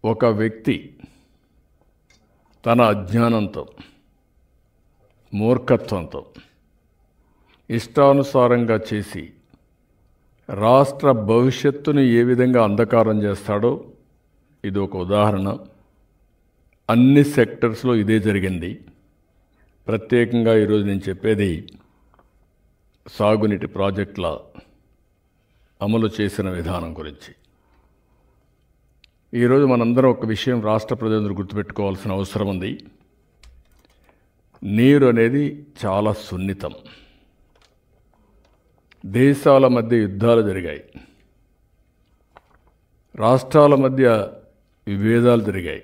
ఒక వ్యక్తి తన అజ్ఞానంతో మూర్ఖత్వంతో ఇష్టానుసారంగా చేసి రాష్ట్ర భవిష్యత్తును ఏ విధంగా అంధకారం చేస్తాడో ఇది ఒక ఉదాహరణ అన్ని సెక్టర్స్లో ఇదే జరిగింది ప్రత్యేకంగా ఈరోజు నేను చెప్పేది సాగునీటి ప్రాజెక్టుల అమలు చేసిన విధానం గురించి ఈరోజు మనందరం ఒక విషయం రాష్ట్ర ప్రజలందరూ గుర్తుపెట్టుకోవాల్సిన అవసరం ఉంది నీరు అనేది చాలా సున్నితం దేశాల మధ్య యుద్ధాలు జరిగాయి రాష్ట్రాల మధ్య విభేదాలు జరిగాయి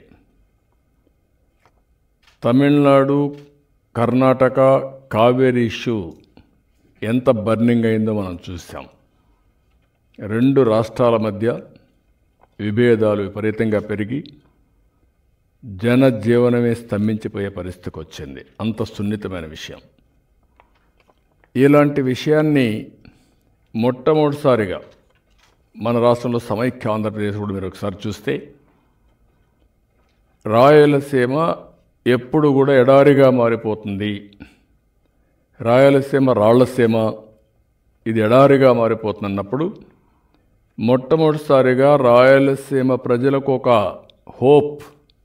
తమిళనాడు కర్ణాటక కావేరీ ఇష్యూ ఎంత బర్నింగ్ అయిందో మనం చూసాం రెండు రాష్ట్రాల మధ్య విభేదాలు విపరీతంగా పెరిగి జనజీవనమే స్తంభించిపోయే పరిస్థితికి వచ్చింది అంత సున్నితమైన విషయం ఇలాంటి విషయాన్ని మొట్టమొదటిసారిగా మన రాష్ట్రంలో సమైక్య ఆంధ్రప్రదేశ్ కూడా మీరు ఒకసారి చూస్తే రాయలసీమ ఎప్పుడు కూడా ఎడారిగా మారిపోతుంది రాయలసీమ రాళ్లసీమ ఇది ఎడారిగా మారిపోతున్నప్పుడు మొట్టమొదటిసారిగా రాయలసీమ ప్రజలకు ఒక హోప్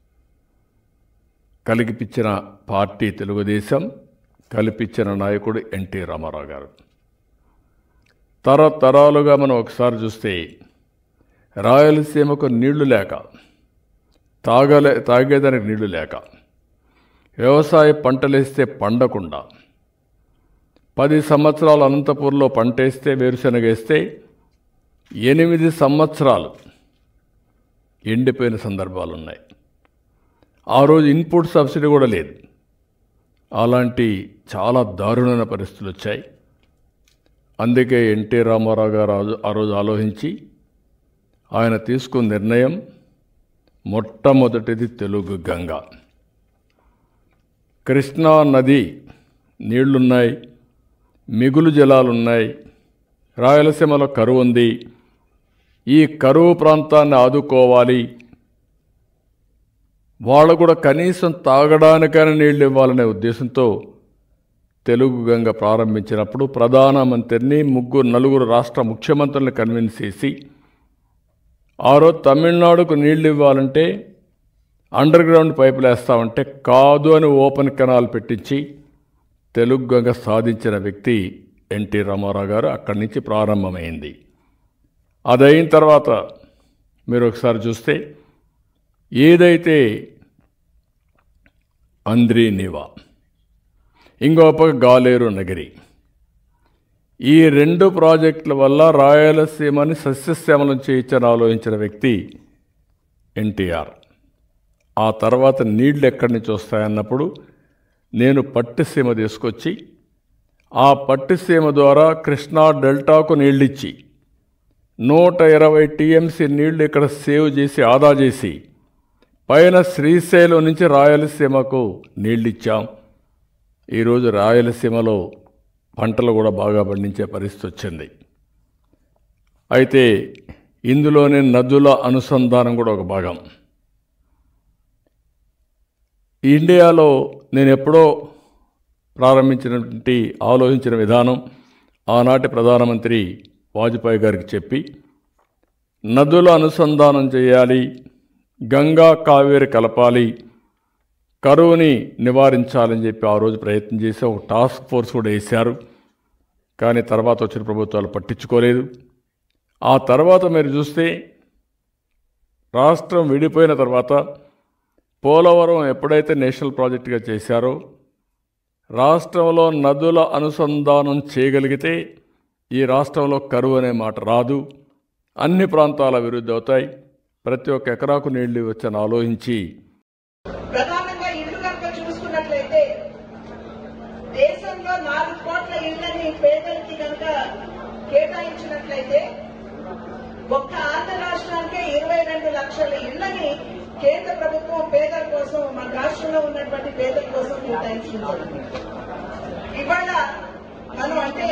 కలిగిపించిన పార్టీ తెలుగుదేశం కల్పించిన నాయకుడు ఎన్టీ రామారావు గారు తరతరాలుగా మనం ఒకసారి చూస్తే రాయలసీమకు నీళ్లు లేక తాగలే తాగేదానికి నీళ్లు లేక వ్యవసాయ పంటలేస్తే పండకుండా పది సంవత్సరాలు అనంతపూర్లో పంటేస్తే వేరుశనగ వేస్తే ఎనిమిది సంవత్సరాలు ఎండిపోయిన సందర్భాలు ఉన్నాయి ఆ రోజు ఇన్పుట్ సబ్సిడీ కూడా లేదు అలాంటి చాలా దారుణమైన పరిస్థితులు వచ్చాయి అందుకే ఎన్టీ రామారావు గారు ఆ రోజు- ఆ రోజు ఆలోచించి ఆయన తీసుకున్న నిర్ణయం మొట్టమొదటిది తెలుగు గంగ కృష్ణా నది నీళ్లున్నాయి మిగులు జలాలున్నాయి రాయలసీమలో కరువు ఉంది ఈ కరువు ప్రాంతాన్ని ఆదుకోవాలి వాళ్ళు కూడా కనీసం తాగడానికైనా నీళ్ళు ఇవ్వాలనే ఉద్దేశంతో తెలుగు గంగ ప్రారంభించినప్పుడు ప్రధానమంత్రిని ముగ్గురు నలుగురు రాష్ట్ర ముఖ్యమంత్రులను కన్విన్స్ చేసి ఆ రోజు తమిళనాడుకు నీళ్ళు ఇవ్వాలంటే అండర్ గ్రౌండ్ పైపులు వేస్తామంటే కాదు అని ఓపెన్ కెనాల్ పెట్టించి తెలుగు గంగ సాధించిన వ్యక్తి ఎన్టీ రామారావు గారు అక్కడి నుంచి ప్రారంభమైంది అదైన తర్వాత మీరు ఒకసారి చూస్తే ఏదైతే అంద్రీ నివా ఇంకో పక్క గాలేరు నగరి ఈ రెండు ప్రాజెక్టుల వల్ల రాయలసీమని సస్యశ్యామలం చేయించని ఆలోచించిన వ్యక్తి ఎన్టీఆర్ ఆ తర్వాత నీళ్లు ఎక్కడి నుంచి వస్తాయన్నప్పుడు నేను పట్టిసీమ తీసుకొచ్చి ఆ పట్టిసీమ ద్వారా కృష్ణా డెల్టాకు నీళ్ళిచ్చి నూట ఇరవై టీఎంసీ నీళ్లు ఇక్కడ సేవ్ చేసి ఆదా చేసి పైన శ్రీశైలం నుంచి రాయలసీమకు నీళ్ళిచ్చాం ఈరోజు రాయలసీమలో పంటలు కూడా బాగా పండించే పరిస్థితి వచ్చింది అయితే ఇందులోనే నదుల అనుసంధానం కూడా ఒక భాగం ఇండియాలో నేను ఎప్పుడో ప్రారంభించినటువంటి ఆలోచించిన విధానం ఆనాటి ప్రధానమంత్రి వాజ్పేయి గారికి చెప్పి నదుల అనుసంధానం చేయాలి గంగా కావేరి కలపాలి కరువుని నివారించాలని చెప్పి ఆ రోజు ప్రయత్నం చేసి ఒక టాస్క్ ఫోర్స్ కూడా వేశారు కానీ తర్వాత వచ్చిన ప్రభుత్వాలు పట్టించుకోలేదు ఆ తర్వాత మీరు చూస్తే రాష్ట్రం విడిపోయిన తర్వాత పోలవరం ఎప్పుడైతే నేషనల్ ప్రాజెక్టుగా చేశారో రాష్ట్రంలో నదుల అనుసంధానం చేయగలిగితే ఈ రాష్ట్రంలో కరువు అనే మాట రాదు అన్ని ప్రాంతాల అభివృద్ధి అవుతాయి ప్రతి ఒక్క ఎకరాకు నీళ్లు వచ్చని ఆలోచించి ప్రధానంగా ఇల్లు కనుక చూసుకున్నట్లయితే దేశంలో నాలుగు కోట్ల ఇళ్లని పేదలకి కనుక కేటాయించినట్లయితే ఒక్క ఆంధ్ర రాష్ట్రానికే ఇరవై రెండు లక్షల ఇళ్లని కేంద్ర ప్రభుత్వం పేదల కోసం మన రాష్ట్రంలో ఉన్నటువంటి పేదల కోసం కేటాయించడం జరిగింది ఇవాళ మనం అంటే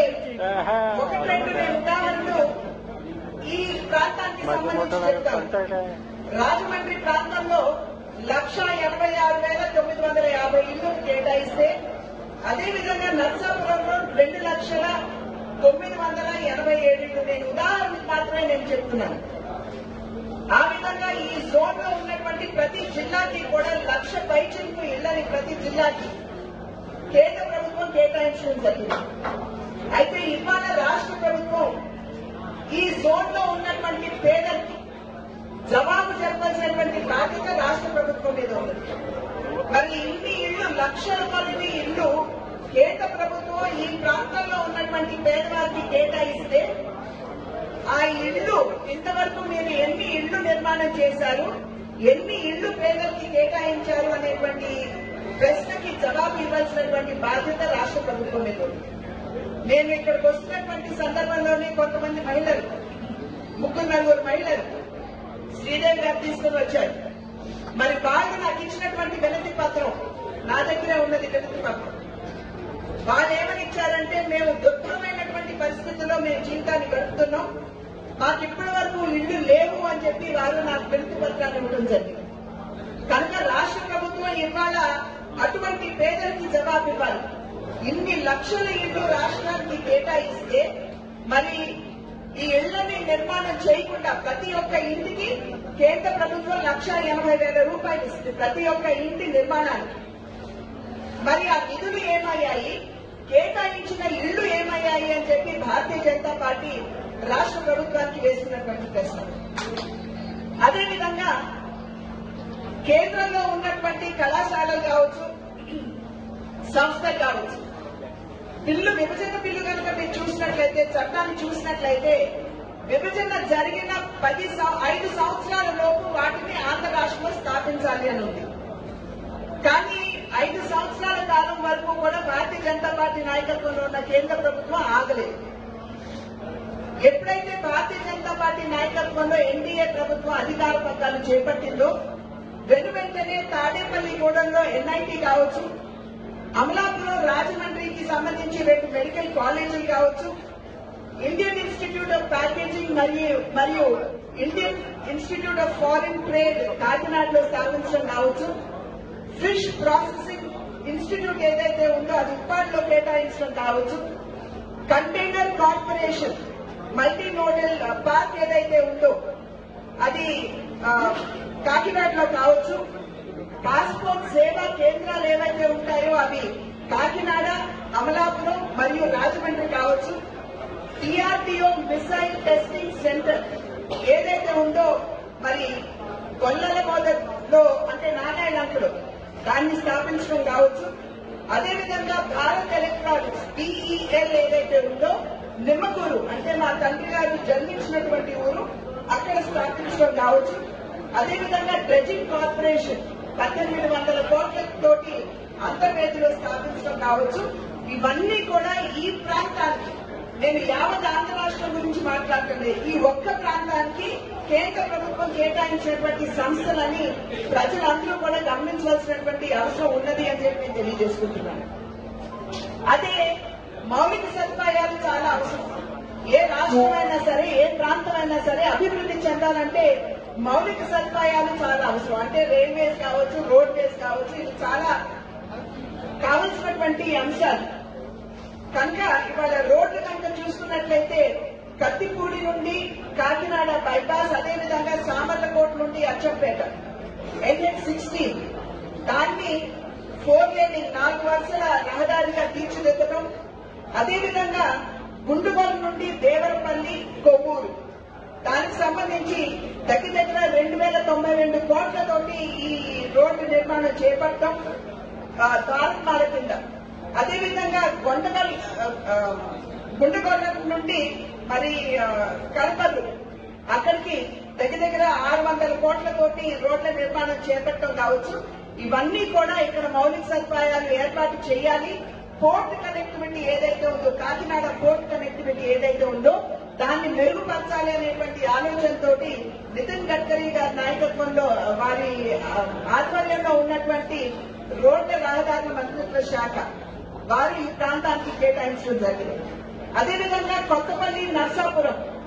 ఒకటి రెండు నేను ఉదాహరణలు ఈ ప్రాంతానికి సంబంధించి చెప్తాం రాజమండ్రి ప్రాంతంలో లక్ష ఎనభై ఆరు వేల తొమ్మిది వందల యాభై ఇళ్లు కేటాయిస్తే అదేవిధంగా నర్సాపురంలో రెండు లక్షల తొమ్మిది వందల ఎనభై ఏడు ఇళ్లు నేను ఉదాహరణకు మాత్రమే నేను చెప్తున్నాను ఆ విధంగా ఈ జోన్ లో ఉన్నటువంటి ప్రతి జిల్లాకి కూడా లక్ష పైచిలకు ఇళ్లని ప్రతి జిల్లాకి కేంద్ర ప్రభుత్వం కేటాయించడం జరిగింది అయితే ఇవాళ రాష్ట్ర ప్రభుత్వం ఈ జోన్ లో ఉన్నటువంటి పేదలకి జవాబు చెప్పాల్సినటువంటి బాధ్యత రాష్ట్ర ప్రభుత్వం మీద ఉంది మరి ఇన్ని ఇళ్లు లక్షల మంది ఇళ్లు కేంద్ర ప్రభుత్వం ఈ ప్రాంతంలో ఉన్నటువంటి పేదవారికి కేటాయిస్తే ఆ ఇళ్లు ఇంతవరకు మీరు ఎన్ని ఇళ్లు నిర్మాణం చేశారు ఎన్ని ఇళ్లు పేదలకి కేటాయించారు అనేటువంటి ప్రశ్నకి జవాబు ఇవ్వాల్సినటువంటి బాధ్యత రాష్ట్ర ప్రభుత్వం మీద ఉంది నేను ఇక్కడికి వస్తున్నటువంటి సందర్భంలోనే కొంతమంది మహిళలు ముగ్గురు నలుగురు మహిళలు శ్రీదేవి గారు తీసుకుని వచ్చారు మరి వాళ్ళు నాకు ఇచ్చినటువంటి వినతి పత్రం నా దగ్గరే ఉన్నది వినతి పత్రం వాళ్ళు ఏమని ఇచ్చారంటే మేము దుఃఖమైనటువంటి పరిస్థితుల్లో మేము జీవితాన్ని గడుపుతున్నాం మాకు ఇప్పటి వరకు ఇళ్లు లేవు అని చెప్పి వారు నాకు వినతి పత్రాన్ని ఇవ్వడం జరిగింది కనుక రాష్ట్ర ప్రభుత్వం ఇవాళ అటువంటి పేదలకి జవాబు ఇవ్వాలి ఇన్ని లక్షల ఇళ్లు రాష్ట్రానికి కేటాయిస్తే మరి ఈ ఇళ్లని నిర్మాణం చేయకుండా ప్రతి ఒక్క ఇంటికి కేంద్ర ప్రభుత్వం లక్ష ఎనభై వేల రూపాయలు ఇస్తుంది ప్రతి ఒక్క ఇంటి నిర్మాణానికి మరి ఆ నిధులు ఏమయ్యాయి కేటాయించిన ఇళ్లు ఏమయ్యాయి అని చెప్పి భారతీయ జనతా పార్టీ రాష్ట్ర ప్రభుత్వానికి వేస్తున్నటువంటి ప్రశ్న అదేవిధంగా కేంద్రంలో ఉన్నటువంటి కళాశాలలు కావచ్చు సంస్థలు కావచ్చు బిల్లు విభజన బిల్లు కనుక మీరు చూసినట్లయితే చట్టాన్ని చూసినట్లయితే విభజన జరిగిన పది సం- ఐదు సంవత్సరాల లోపు వాటిని ఆంధ్ర రాష్ట్రంలో స్థాపించాలి అని ఉంది కానీ ఐదు సంవత్సరాల కాలం వరకు కూడా భారతీయ జనతా పార్టీ నాయకత్వంలో ఉన్న కేంద్ర ప్రభుత్వం ఆగలేదు ఎప్పుడైతే భారతీయ జనతా పార్టీ నాయకత్వంలో ఎన్డీఏ ప్రభుత్వం అధికార పగ్గాలు చేపట్టిందో వెను వెంటనే తాడేపల్లిగూడెంలో ఎన్ఐటి కావచ్చు అమలాపురం రాజమండ్రికి సంబంధించి రెండు మెడికల్ కాలేజీలు కావచ్చు ఇండియన్ ఇన్స్టిట్యూట్ ఆఫ్ ప్యాకేజింగ్ మరియు మరియు Indian Institute of Foreign Trade కాకినాడలో స్థాపించడం కావచ్చు ఫిష్ ప్రాసెసింగ్ ఇన్స్టిట్యూట్ ఏదైతే ఉందో అది ఉప్పాడులో కేటాయించడం కావచ్చు container corporation multi modal park ఏదైతే ఉందో అది ఆ, కాకినాడలో కావచ్చు పాస్పోర్ట్ సేవా కేంద్రాలు ఏవైతే ఉంటాయో అవి కాకినాడ అమలాపురం మరియు రాజమండ్రి కావచ్చు టీఆర్టీఓ మిసైల్ టెస్టింగ్ సెంటర్ ఏదైతే ఉందో మరి గొల్లల మొదట్లో అంటే నారాయణంకుడు దాన్ని స్థాపించడం కావచ్చు అదేవిధంగా భారత్ ఎలక్ట్రానిక్స్ పిఈఎల్ ఏదైతే ఉందో నిమ్మకూరు అంటే మా తండ్రి గారు జన్మించినటువంటి ఊరు అక్కడ స్థాపించడం కావచ్చు అదేవిధంగా డ్రెజింగ్ కార్పొరేషన్ పద్దెనిమిది వందల కోట్ల తోటి అంతర్వేదిలో స్థాపించడం కావచ్చు ఇవన్నీ కూడా ఈ ప్రాంతానికి నేను యావత్ ఆంధ్ర రాష్ట్రం గురించి మాట్లాడుతుంది ఈ ఒక్క ప్రాంతానికి కేంద్ర ప్రభుత్వం కేటాయించినటువంటి సంస్థలని ప్రజలందరూ కూడా గమనించవలసినటువంటి అవసరం ఉన్నది అని చెప్పి నేను తెలియజేసుకుంటున్నాను అదే మౌలిక సదుపాయాలు చాలా అవసరం ఏ రాష్ట్రమైనా సరే ఏ ప్రాంతమైనా సరే అభివృద్ధి చెందాలంటే మౌలిక సదుపాయాలు చాలా అవసరం అంటే రైల్వేస్ కావచ్చు రోడ్వేస్ కావచ్చు ఇది చాలా కావలసినటువంటి అంశాలు కనుక ఇవాళ రోడ్లు కనుక చూసుకున్నట్లయితే కత్తిపూడి నుండి కాకినాడ బైపాస్ అదేవిధంగా సామర్లకోట నుండి అచ్చంపేట ఎన్హెచ్ సిక్స్టీన్ దాన్ని ఫోర్ లేనింగ్ నాలుగు వరుసల రహదారిగా తీర్చిదిద్దడం అదేవిధంగా గుండుగోలు నుండి దేవరపల్లి కొవ్వూరు దానికి సంబంధించి దగ్గర దగ్గర రెండు వేల తొంభై రెండు కోట్లతోటి ఈ రోడ్డు నిర్మాణం చేపట్టడం ద్వారకాల కింద అదేవిధంగా గొండగల్ గుండెగొండ నుండి మరి ఆ, కడపలు అక్కడికి దగ్గర దగ్గర ఆరు వందల కోట్లతోటి రోడ్ల నిర్మాణం చేపట్టడం కావచ్చు ఇవన్నీ కూడా ఇక్కడ మౌలిక సదుపాయాలు ఏర్పాటు చేయాలి పోర్ట్ కనెక్టివిటీ ఏదైతే ఉందో కాకినాడ పోర్ట్ కనెక్టివిటీ ఏదైతే ఉందో దాన్ని మెరుగుపరచాలి అనేటువంటి ఆలోచనతోటి నితిన్ గడ్కరీ గారి నాయకత్వంలో వారి ఆ, ఆధ్వర్యంలో ఉన్నటువంటి రోడ్ల రహదారుల మంత్రిత్వ శాఖ వారు ఈ ప్రాంతానికి కేటాయించడం జరిగింది అదేవిధంగా కొత్తపల్లి నర్సాపురం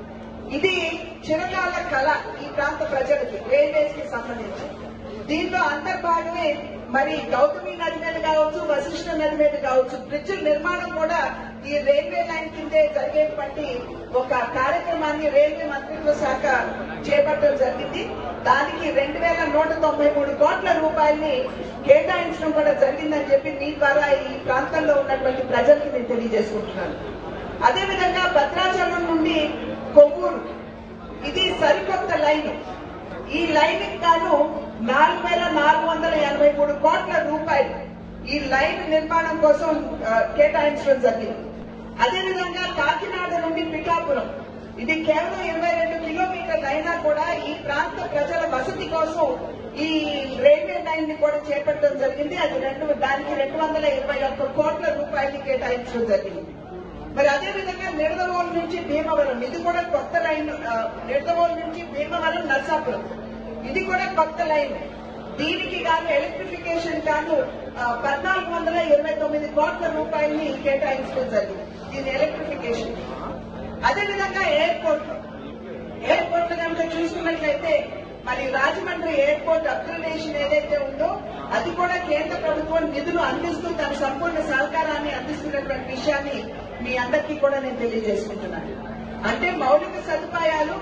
ఇది చిరకాల కళ ఈ ప్రాంత ప్రజలకి రైల్వేస్ కి సంబంధించి దీంట్లో అంతర్భాగమే మరి గౌతమి నది మీద కావచ్చు వశిష్ఠ నది మీద కావచ్చు బ్రిడ్జ్ నిర్మాణం కూడా ఈ రైల్వే లైన్ కిందే జరిగేటువంటి ఒక కార్యక్రమాన్ని రైల్వే మంత్రిత్వ శాఖ చేపట్టడం జరిగింది దానికి రెండు వేల నూట తొంభై మూడు కోట్ల రూపాయల్ని కేటాయించడం కూడా జరిగిందని చెప్పి మీ ద్వారా ఈ ప్రాంతంలో ఉన్నటువంటి ప్రజలకి నేను తెలియజేసుకుంటున్నాను అదేవిధంగా భద్రాచలం నుండి కొవ్వూరు ఇది సరికొత్త లైన్ ఈ లైన్ గాను నాలుగు వేల నాలుగు వందల ఎనభై మూడు కోట్ల రూపాయలు ఈ లైన్ నిర్మాణం కోసం ఆ, కేటాయించడం జరిగింది అదేవిధంగా కాకినాడ నుండి పిఠాపురం ఇది కేవలం ఇరవై రెండు కిలోమీటర్లు అయినా కూడా ఈ ప్రాంత ప్రజల వసతి కోసం ఈ రైల్వే లైన్ ని కూడా చేపట్టడం జరిగింది అది రెండు దానికి రెండు వందల ఇరవై ఒక్క కోట్ల రూపాయలు కేటాయించడం జరిగింది మరి అదే విధంగా నిడదవోలు నుంచి భీమవరం ఇది కూడా కొత్త లైన్ ఆ, నిడదవోలు నుంచి భీమవరం నర్సాపురం ఇది కూడా కొత్త లైన్ దీనికి గాను ఎలక్ట్రిఫికేషన్ గాను ఆ, పద్నాలుగు వందల ఇరవై తొమ్మిది కోట్ల రూపాయలని కేటాయించడం జరిగింది దీని ఎలక్ట్రిఫికేషన్ అదేవిధంగా ఎయిర్పోర్ట్ ఎయిర్పోర్ట్ కనుక చూసుకున్నట్లయితే మరి రాజమండ్రి ఎయిర్పోర్ట్ అప్గ్రేడేషన్ ఏదైతే ఉందో అది కూడా కేంద్ర ప్రభుత్వం నిధులు అందిస్తూ తన సంపూర్ణ సహకారాన్ని అందిస్తున్నటువంటి విషయాన్ని మీ అందరికీ కూడా నేను తెలియజేసుకుంటున్నాను అంటే మౌలిక సదుపాయాలు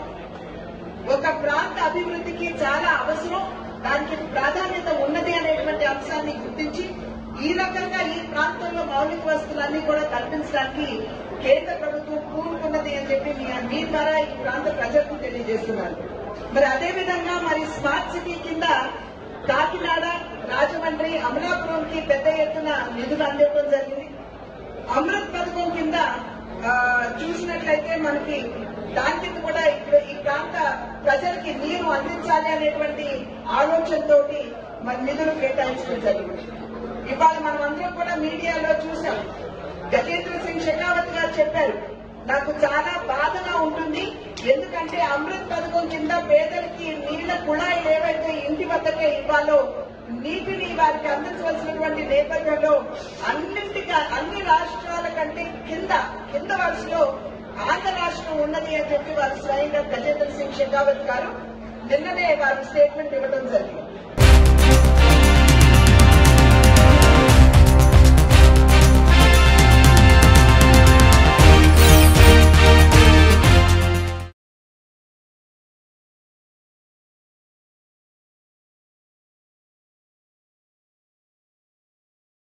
ఒక ప్రాంత అభివృద్ధికి చాలా అవసరం దానికి ప్రాధాన్యత ఉన్నది అనేటువంటి అంశాన్ని గుర్తించి ఈ రకంగా ఈ ప్రాంతంలో మౌలిక వస్తువులన్నీ కూడా కల్పించడానికి కేంద్ర ప్రభుత్వం కూరుకున్నది అని చెప్పి మీ- మీ ద్వారా ఈ ప్రాంత ప్రజలకు తెలియజేస్తున్నారు మరి అదే విధంగా మరి స్మార్ట్ సిటీ కింద కాకినాడ రాజమండ్రి అమలాపురంకి పెద్ద ఎత్తున నిధులు అందివ్వడం జరిగింది అమృత్ పథకం కింద ఆ, చూసినట్లయితే మనకి దాని కింద కూడా ఇప్పుడు ఈ ప్రాంత ప్రజలకి నీరు అందించాలి అనేటువంటి ఆలోచనతోటి మరి నిధులు కేటాయించడం జరిగింది ఇవాళ మనం అందరం కూడా మీడియాలో చూసాం గజేంద్ర సింగ్ షెకావత్ గారు చెప్పారు నాకు చాలా బాధగా ఉంటుంది ఎందుకంటే అమృత్ పథకం కింద పేదలకి నీళ్ల కుళాయిలు ఏవైతే ఇంటి వద్దకే ఇవ్వాలో నీటిని వారికి అందించవలసినటువంటి నేపథ్యంలో అన్నింటిగా అన్ని రాష్ట్రాల కంటే కింద కింద వరుసలో ఆంధ్ర రాష్ట్రం ఉన్నది అని చెప్పి వారు స్వయంగా గజేంద్ర సింగ్ షెకావత్ గారు నిన్ననే వారు స్టేట్మెంట్ ఇవ్వడం జరిగింది